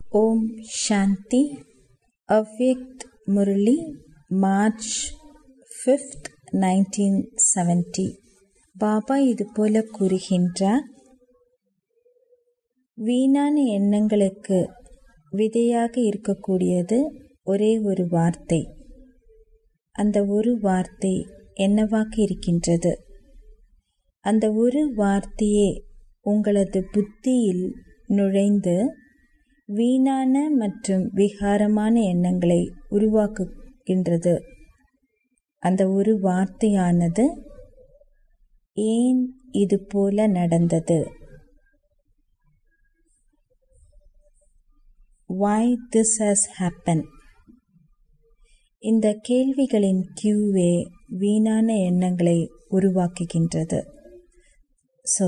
ஓம் Shanti Avyakt Murli March fifth nineteen seventy Baba இதுபோல கூறுகின்றார் வீணான எண்ணங்களுக்கு விதையாக இருக்கக்கூடியது ஒரே ஒரு வார்த்தை அந்த ஒரு வார்த்தை என்னவாக இருக்கின்றது அந்த ஒரு வார்த்தையே உங்களது புத்தியில் நுழைந்து வீணான மற்றும் விகாரமான எண்ணங்களை உருவாக்குகின்றது அந்த ஒரு வார்த்தையானது ஏன் இது போல நடந்தது why this has happened இந்த கேள்விகளின் கியூவே வீணான எண்ணங்களை உருவாக்குகின்றது ஸோ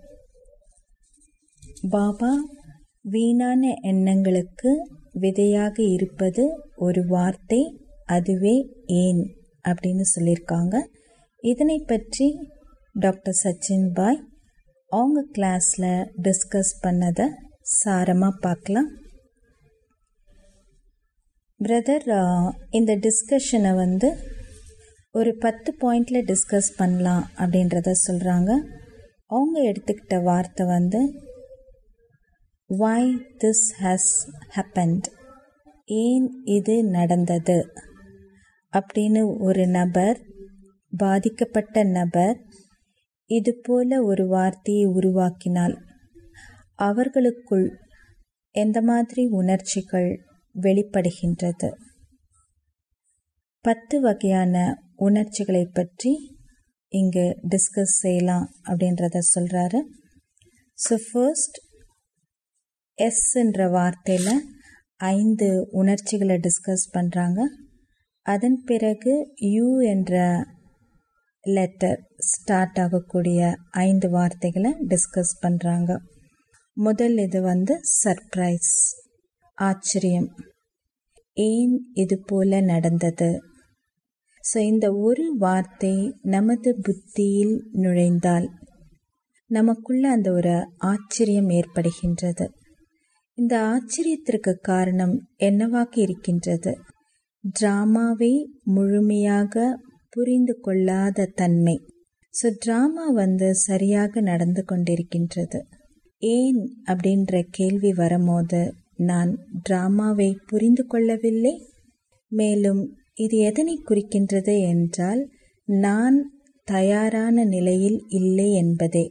பாபா வீணான எண்ணங்களுக்கு விதையாக இருப்பது ஒரு வார்த்தை அதுவே ஏன் அப்படின்னு சொல்லியிருக்காங்க இதனை பற்றி டாக்டர் சச்சின் பாய் அவங்க கிளாஸில் டிஸ்கஸ் பண்ணதை சாரமாக பார்க்கலாம் பிரதர் இந்த டிஸ்கஷனை வந்து ஒரு பத்து பாயிண்டில் டிஸ்கஸ் பண்ணலாம் அப்படின்றத சொல்கிறாங்க அவங்க எடுத்துக்கிட்ட வார்த்தை வந்து வாய் திஸ் ஹஸ் ஹப்பண்ட் ஏன் இது நடந்தது அப்படின்னு ஒரு நபர் பாதிக்கப்பட்ட நபர் இது போல ஒரு வார்த்தையை உருவாக்கினால் அவர்களுக்குள் எந்த மாதிரி உணர்ச்சிகள் வெளிப்படுகின்றது பத்து வகையான உணர்ச்சிகளை பற்றி இங்கு டிஸ்கஸ் செய்யலாம் அப்படின்றத சொல்கிறாரு ஸோ ஃபர்ஸ்ட் எஸ்ன்ற வார்த்தையில் ஐந்து உணர்ச்சிகளை டிஸ்கஸ் பண்ணுறாங்க அதன் பிறகு யூ என்ற லெட்டர் ஸ்டார்ட் ஆகக்கூடிய ஐந்து வார்த்தைகளை டிஸ்கஸ் பண்ணுறாங்க முதல் இது வந்து சர்ப்ரைஸ் ஆச்சரியம் ஏன் இது போல நடந்தது ஸோ இந்த ஒரு வார்த்தை நமது புத்தியில் நுழைந்தால் நமக்குள்ள அந்த ஒரு ஆச்சரியம் ஏற்படுகின்றது இந்த ஆச்சரியத்திற்கு காரணம் என்னவாக இருக்கின்றது டிராமாவை முழுமையாக புரிந்து கொள்ளாத தன்மை ஸோ ட்ராமா வந்து சரியாக நடந்து கொண்டிருக்கின்றது ஏன் அப்படின்ற கேள்வி வரும்போது நான் டிராமாவை புரிந்து கொள்ளவில்லை மேலும் இது எதனை குறிக்கின்றது என்றால் நான் தயாரான நிலையில் இல்லை என்பதே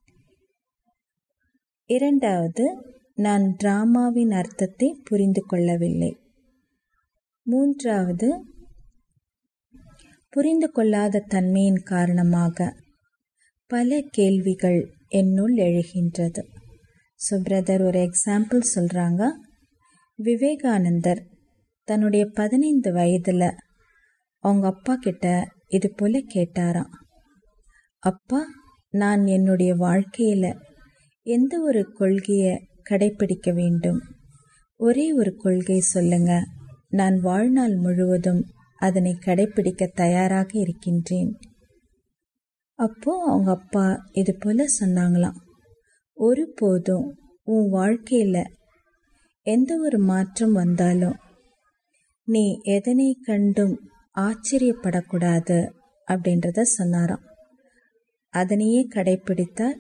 இரண்டாவது நான் டிராமாவின் அர்த்தத்தை புரிந்து கொள்ளவில்லை மூன்றாவது புரிந்து கொள்ளாத தன்மையின் காரணமாக பல கேள்விகள் என்னுள் எழுகின்றது ஸோ பிரதர் ஒரு எக்ஸாம்பிள் சொல்கிறாங்க விவேகானந்தர் தன்னுடைய பதினைந்து வயதில் அவங்க அப்பா கிட்ட இது போல் கேட்டாராம் அப்பா நான் என்னுடைய வாழ்க்கையில் எந்த ஒரு கொள்கையை கடைபிடிக்க வேண்டும் ஒரே ஒரு கொள்கை சொல்லுங்க நான் வாழ்நாள் முழுவதும் அதனை கடைபிடிக்க தயாராக இருக்கின்றேன் அப்போ அவங்க அப்பா இது போல சொன்னாங்களாம் ஒருபோதும் உன் வாழ்க்கையில் எந்த ஒரு மாற்றம் வந்தாலும் நீ எதனை கண்டும் ஆச்சரியப்படக்கூடாது அப்படின்றத சொன்னாராம் அதனையே கடைபிடித்தார்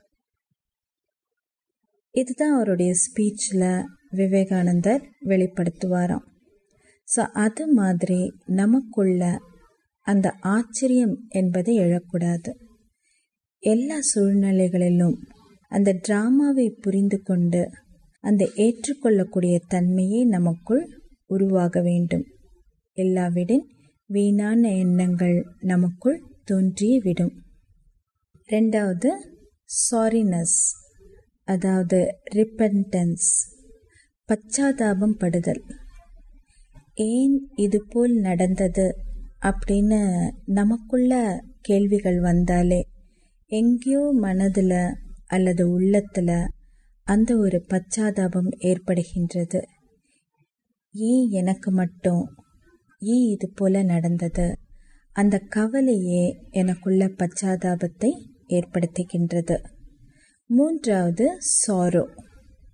இதுதான் அவருடைய ஸ்பீச்சில் விவேகானந்தர் வெளிப்படுத்துவாராம் ஸோ அது மாதிரி நமக்குள்ள அந்த ஆச்சரியம் என்பதை எழக்கூடாது எல்லா சூழ்நிலைகளிலும் அந்த டிராமாவை புரிந்து கொண்டு அந்த ஏற்றுக்கொள்ளக்கூடிய தன்மையை நமக்குள் உருவாக வேண்டும் எல்லாவிடின் வீணான எண்ணங்கள் நமக்குள் தோன்றியே விடும் ரெண்டாவது சாரினஸ் அதாவது ரிப்பன்டன்ஸ் பச்சாதாபம் படுதல் ஏன் இது போல் நடந்தது அப்படின்னு நமக்குள்ள கேள்விகள் வந்தாலே எங்கேயோ மனதில் அல்லது உள்ளத்தில் அந்த ஒரு பச்சாதாபம் ஏற்படுகின்றது ஏன் எனக்கு மட்டும் ஏன் இது போல நடந்தது அந்த கவலையே எனக்குள்ள பச்சாதாபத்தை ஏற்படுத்துகின்றது மூன்றாவது சாரோ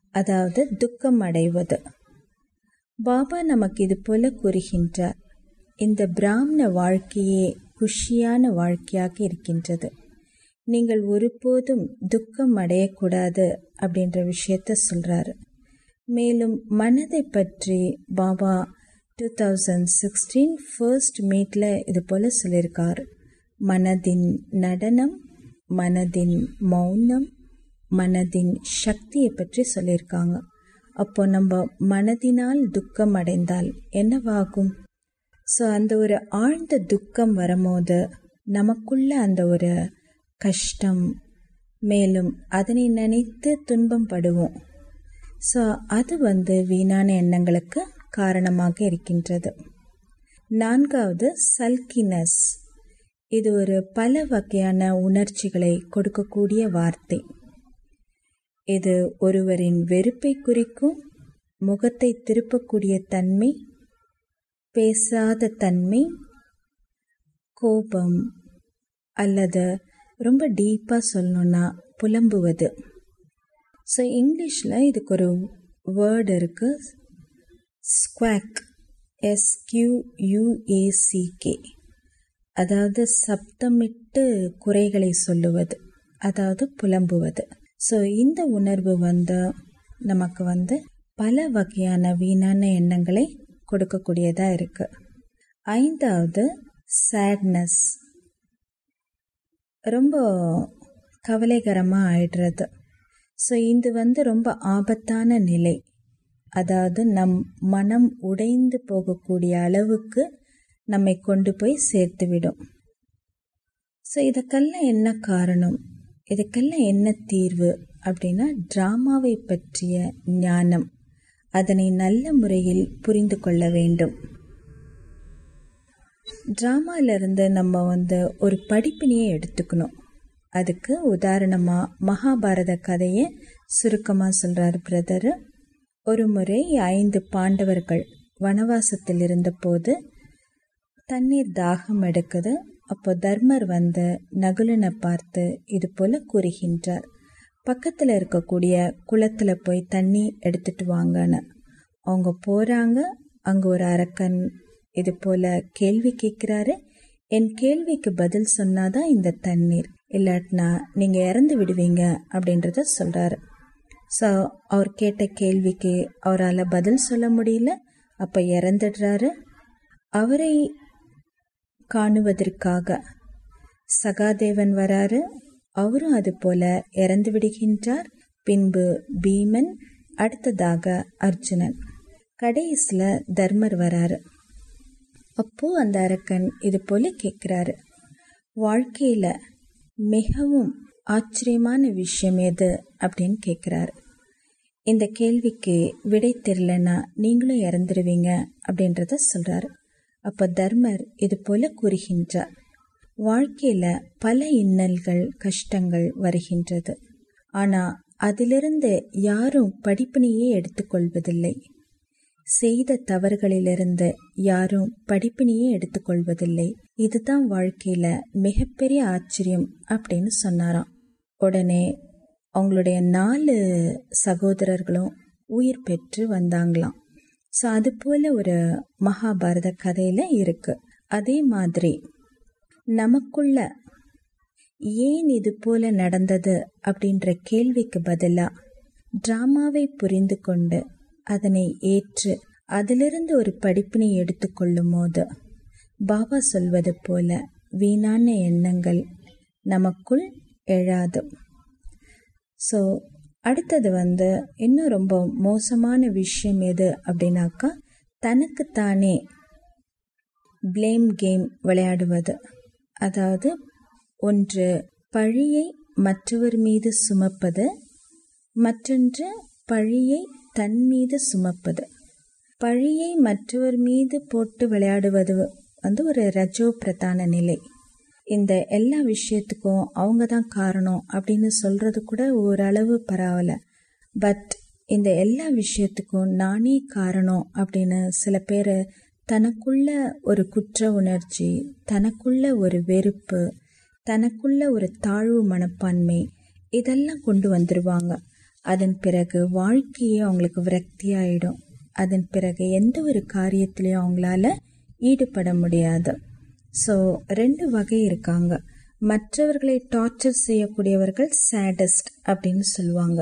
அதாவது துக்கம் அடைவது பாபா நமக்கு இது போல கூறுகின்றார் இந்த பிராமண வாழ்க்கையே குஷியான வாழ்க்கையாக இருக்கின்றது நீங்கள் ஒருபோதும் துக்கம் அடையக்கூடாது அப்படின்ற விஷயத்த சொல்றாரு மேலும் மனதை பற்றி Baba two thousand sixteen first மீட்டில் இது போல சொல்லியிருக்கார் மனதின் நடனம் மனதின் மௌனம் மனதின் சக்தியை பற்றி சொல்லியிருக்காங்க அப்போ நம்ம மனதினால் துக்கம் அடைந்தால் என்னவாகும் ஸோ அந்த ஒரு ஆழ்ந்த துக்கம் வரும்போது நமக்குள்ள அந்த ஒரு கஷ்டம் மேலும் அதனை நினைத்து துன்பம் படுவோம் ஸோ அது வந்து வீணான எண்ணங்களுக்கு காரணமாக இருக்கின்றது நான்காவது சல்கினஸ் இது ஒரு பல வகையான உணர்ச்சிகளை கொடுக்கக்கூடிய வார்த்தை இது ஒருவரின் வெறுப்பை குறிக்கும் முகத்தை திருப்பக்கூடிய தன்மை பேசாத தன்மை கோபம் அல்லது ரொம்ப டீப்பாக சொல்லணும்னா புலம்புவது ஸோ இங்கிலீஷில் இதுக்கு ஒரு வேர்டு இருக்கு ஸ்குவாக் எஸ்கியூயூஏசிகே அதாவது சப்தமிட்டு குறைகளை சொல்லுவது அதாவது புலம்புவது ஸோ இந்த உணர்வு வந்து நமக்கு வந்து பல வகையான வீணான எண்ணங்களை கொடுக்கக்கூடியதாக இருக்கு ஐந்தாவது சேட்னஸ் ரொம்ப கவலைகரமாக ஆயிடுறது ஸோ இது வந்து ரொம்ப ஆபத்தான நிலை அதாவது நம் மனம் உடைந்து போகக்கூடிய அளவுக்கு நம்மை கொண்டு போய் சேர்த்துவிடும் ஸோ இதுக்கெல்லாம் என்ன காரணம் இதுக்கெல்லாம் என்ன தீர்வு அப்படின்னா ட்ராமாவை பற்றிய ஞானம் அதனை நல்ல முறையில் புரிந்து கொள்ள வேண்டும் ட்ராமாவிலிருந்து நம்ம வந்து ஒரு படிப்பினையை எடுத்துக்கணும் அதுக்கு உதாரணமாக மகாபாரத கதையை சுருக்கமாக சொல்கிறார் பிரதர் ஒரு முறை ஐந்து பாண்டவர்கள் வனவாசத்தில் இருந்தபோது தண்ணீர் தாகம் எடுக்குது அப்போ தர்மர் வந்து நகுலனை பார்த்து இது போல கூறுகின்றார் பக்கத்தில் இருக்கக்கூடிய குளத்தில் போய் தண்ணி எடுத்துட்டு வாங்கன்னு அவங்க போகிறாங்க அங்கே ஒரு அரக்கன் இது போல கேள்வி கேட்குறாரு என் கேள்விக்கு பதில் சொன்னாதான் இந்த தண்ணீர் இல்லாட்டினா நீங்கள் இறந்து விடுவீங்க அப்படின்றத சொல்கிறாரு ஸோ அவர் கேட்ட கேள்விக்கு அவரால் பதில் சொல்ல முடியல அப்போ இறந்துடுறாரு அவரை காணுவதற்காக சகாதேவன் வராரு அவரும் அது போல இறந்து விடுகின்றார் பின்பு பீமன் அடுத்ததாக அர்ஜுனன் கடைசியில் தர்மர் வராரு அப்போ அந்த அரக்கன் இது போல கேட்குறாரு வாழ்க்கையில் மிகவும் ஆச்சரியமான விஷயம் எது அப்படின்னு கேட்குறாரு இந்த கேள்விக்கு விடை தெரிலனா நீங்களும் இறந்துருவீங்க அப்படின்றத சொல்கிறாரு அப்போ தர்மர் இது போல கூறுகின்றார் வாழ்க்கையில் பல இன்னல்கள் கஷ்டங்கள் வருகின்றது ஆனால் அதிலிருந்து யாரும் படிப்பினையே எடுத்துக்கொள்வதில்லை செய்த தவறுகளிலிருந்து யாரும் படிப்பினையே எடுத்துக்கொள்வதில்லை இதுதான் வாழ்க்கையில மிகப்பெரிய ஆச்சரியம் அப்படின்னு சொன்னாராம் உடனே அவங்களுடைய நாலு சகோதரர்களும் உயிர் பெற்று வந்தாங்களாம் ஸோ அது போல ஒரு மகாபாரத கதையில இருக்கு அதே மாதிரி நமக்குள்ள ஏன் இது போல நடந்தது அப்படின்ற கேள்விக்கு பதிலா டிராமாவை புரிந்து கொண்டு அதனை ஏற்று அதிலிருந்து ஒரு படிப்பினை எடுத்துக்கொள்ளும் போது பாபா சொல்வது போல வீணான எண்ணங்கள் நமக்குள் எழாது ஸோ அடுத்தது வந்து இன்னும் ரொம்ப மோசமான விஷயம் எது அப்படின்னாக்கா தனக்குத்தானே ப்ளேம் கேம் விளையாடுவது அதாவது ஒன்று பழியை மற்றவர் மீது சுமப்பது மற்றொன்று பழியை தன் மீது சுமப்பது பழியை மற்றவர் மீது போட்டு விளையாடுவது வந்து ஒரு ரஜோ பிரதான நிலை இந்த எல்லா விஷயத்துக்கும் அவங்க தான் காரணம் அப்படின்னு சொல்றது கூட ஓரளவு பரவாயில்ல பட் இந்த எல்லா விஷயத்துக்கும் நானே காரணம் அப்படின்னு சில பேர் தனக்குள்ள ஒரு குற்ற உணர்ச்சி தனக்குள்ள ஒரு வெறுப்பு தனக்குள்ள ஒரு தாழ்வு மனப்பான்மை இதெல்லாம் கொண்டு வந்துருவாங்க அதன் பிறகு வாழ்க்கையே அவங்களுக்கு விரக்தியாயிடும் அதன் பிறகு எந்த ஒரு காரியத்திலையும் அவங்களால ஈடுபட முடியாது ஸோ ரெண்டு வகை இருக்காங்க மற்றவர்களை டார்ச்சர் செய்யக்கூடியவர்கள் சேடஸ்ட் அப்படின்னு சொல்லுவாங்க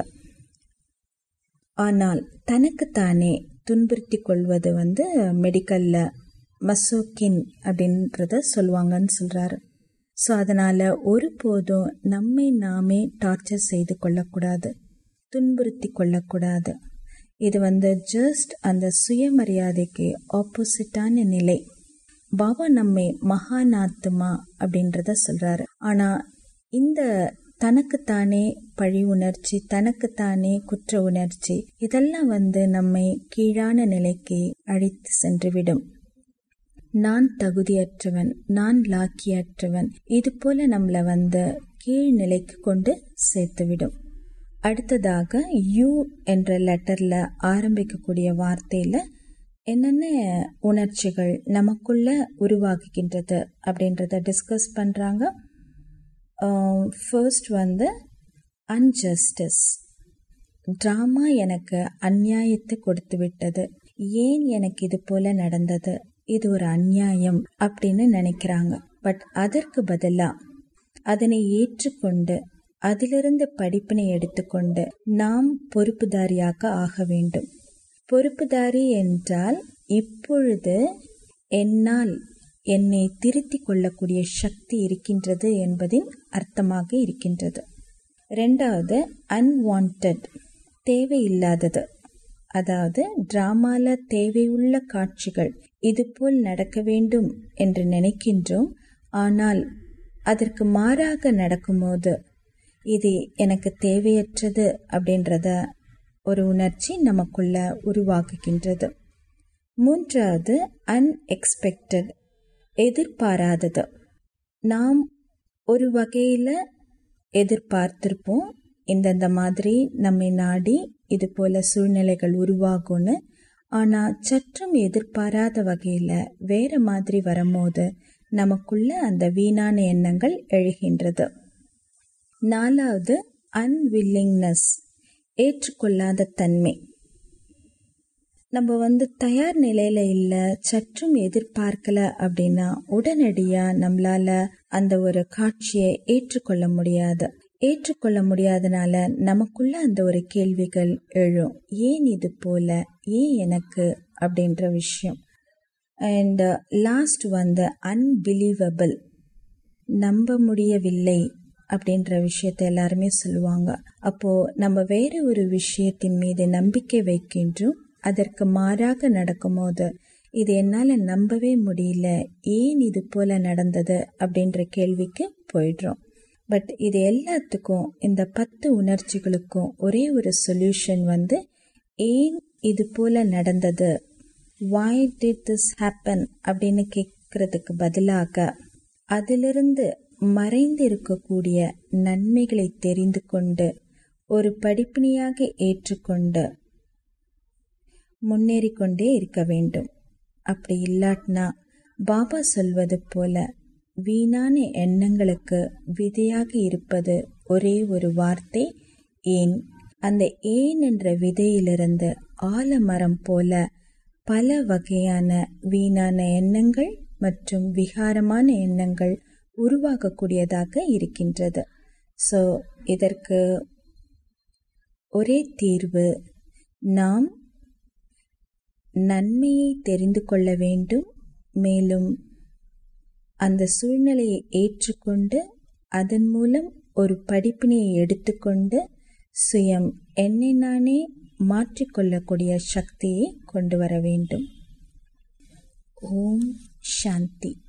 ஆனால் தனக்குத்தானே துன்புறுத்தி கொள்வது வந்து மெடிக்கல்ல மசோக்கின் அப்படின்றத சொல்லுவாங்கன்னு சொல்றாரு ஸோ அதனால ஒருபோதும் நம்மை நாமே டார்ச்சர் செய்து கொள்ளக்கூடாது துன்புறுத்தி கொள்ளக்கூடாது இது வந்து ஜஸ்ட் அந்த சுயமரியாதைக்கு ஆப்போசிட்டான நிலை பாபா நம்மை மகானாத்துமா அப்படின்றத சொல்றாரு ஆனா இந்த தனக்குத்தானே பழி உணர்ச்சி தனக்குத்தானே குற்ற உணர்ச்சி இதெல்லாம் வந்து நம்மை கீழான நிலைக்கு அழைத்து சென்றுவிடும் நான் தகுதியற்றவன் நான் லாக்கியற்றவன் இது போல நம்மள வந்து கீழ் நிலைக்கு கொண்டு சேர்த்துவிடும் அடுத்ததாக யூ என்ற லெட்டர்ல ஆரம்பிக்கக்கூடிய வார்த்தையில என்னென்ன உணர்ச்சிகள் நமக்குள்ள உருவாகுகின்றது அப்படின்றத டிஸ்கஸ் பண்றாங்க ஃபர்ஸ்ட் வந்து அன்ஜஸ்டிஸ் ட்ராமா எனக்கு அந்நியாயத்தை கொடுத்து விட்டது ஏன் எனக்கு இது போல நடந்தது இது ஒரு அந்நியாயம் அப்படின்னு நினைக்கிறாங்க பட் அதற்கு பதிலா அதனை ஏற்றுக்கொண்டு அதிலிருந்து படிப்பினை எடுத்துக்கொண்டு நாம் பொறுப்புதாரியாக ஆக வேண்டும் பொறுப்புதாரி என்றால் இப்பொழுது என்னால் என்னை திருத்திக் கொள்ளக்கூடிய சக்தி இருக்கின்றது என்பதின் அர்த்தமாக இருக்கின்றது ரெண்டாவது அன்வான்ட் தேவையில்லாதது அதாவது டிராமால தேவையுள்ள காட்சிகள் இதுபோல் நடக்க வேண்டும் என்று நினைக்கின்றோம் ஆனால் அதற்கு மாறாக நடக்கும்போது இது எனக்கு தேவையற்றது அப்படின்றத ஒரு உணர்ச்சி நமக்குள்ள உருவாக்குகின்றது மூன்றாவது அன்எக்ஸ்பெக்டட் எதிர்பாராதது நாம் ஒரு வகையில் எதிர்பார்த்திருப்போம் இந்தந்த மாதிரி நம்மை நாடி இது போல சூழ்நிலைகள் உருவாகும்னு ஆனால் சற்றும் எதிர்பாராத வகையில் வேற மாதிரி வரும்போது நமக்குள்ள அந்த வீணான எண்ணங்கள் எழுகின்றது நாலாவது அன்வில்லிங்னஸ் ஏற்றுக்கொள்ளாத தன்மை நம்ம வந்து தயார் நிலையில இல்ல சற்றும் எதிர்பார்க்கல அப்படின்னா உடனடியா நம்மளால அந்த ஒரு காட்சியை ஏற்றுக்கொள்ள முடியாது ஏற்றுக்கொள்ள முடியாதனால நமக்குள்ள அந்த ஒரு கேள்விகள் எழும் ஏன் இது போல ஏன் எனக்கு அப்படின்ற விஷயம் அண்ட் லாஸ்ட் வந்து அன்பிலீவபிள் நம்ப முடியவில்லை அப்படின்ற விஷயத்த எல்லாருமே சொல்லுவாங்க அப்போ நம்ம வேற ஒரு விஷயத்தின் மீது நம்பிக்கை வைக்கின்றோம் அதற்கு மாறாக நடக்கும்போது இது என்னால நம்பவே முடியல ஏன் இது போல நடந்தது அப்படின்ற கேள்விக்கு போயிடுறோம் பட் இது எல்லாத்துக்கும் இந்த பத்து உணர்ச்சிகளுக்கும் ஒரே ஒரு சொல்யூஷன் வந்து ஏன் இது போல நடந்தது வாய் டிட் திஸ் ஹேப்பன் அப்படின்னு கேட்கறதுக்கு பதிலாக அதிலிருந்து மறைந்து இருக்கக்கூடிய நன்மைகளை தெரிந்து கொண்டு ஒரு படிப்பினையாக ஏற்றுக்கொண்டு முன்னேறி கொண்டே இருக்க வேண்டும் அப்படி இல்லாட்டினா பாபா சொல்வது போல வீணான எண்ணங்களுக்கு விதையாக இருப்பது ஒரே ஒரு வார்த்தை ஏன் அந்த ஏன் என்ற விதையிலிருந்து ஆலமரம் போல பல வகையான வீணான எண்ணங்கள் மற்றும் விகாரமான எண்ணங்கள் உருவாகக்கூடியதாக இருக்கின்றது ஸோ இதற்கு ஒரே தீர்வு நாம் நன்மையை தெரிந்து கொள்ள வேண்டும் மேலும் அந்த சூழ்நிலையை ஏற்றுக்கொண்டு அதன் மூலம் ஒரு படிப்பினையை எடுத்துக்கொண்டு சுயம் என்னை நானே மாற்றிக்கொள்ளக்கூடிய சக்தியை கொண்டு வர வேண்டும் ஓம் சாந்தி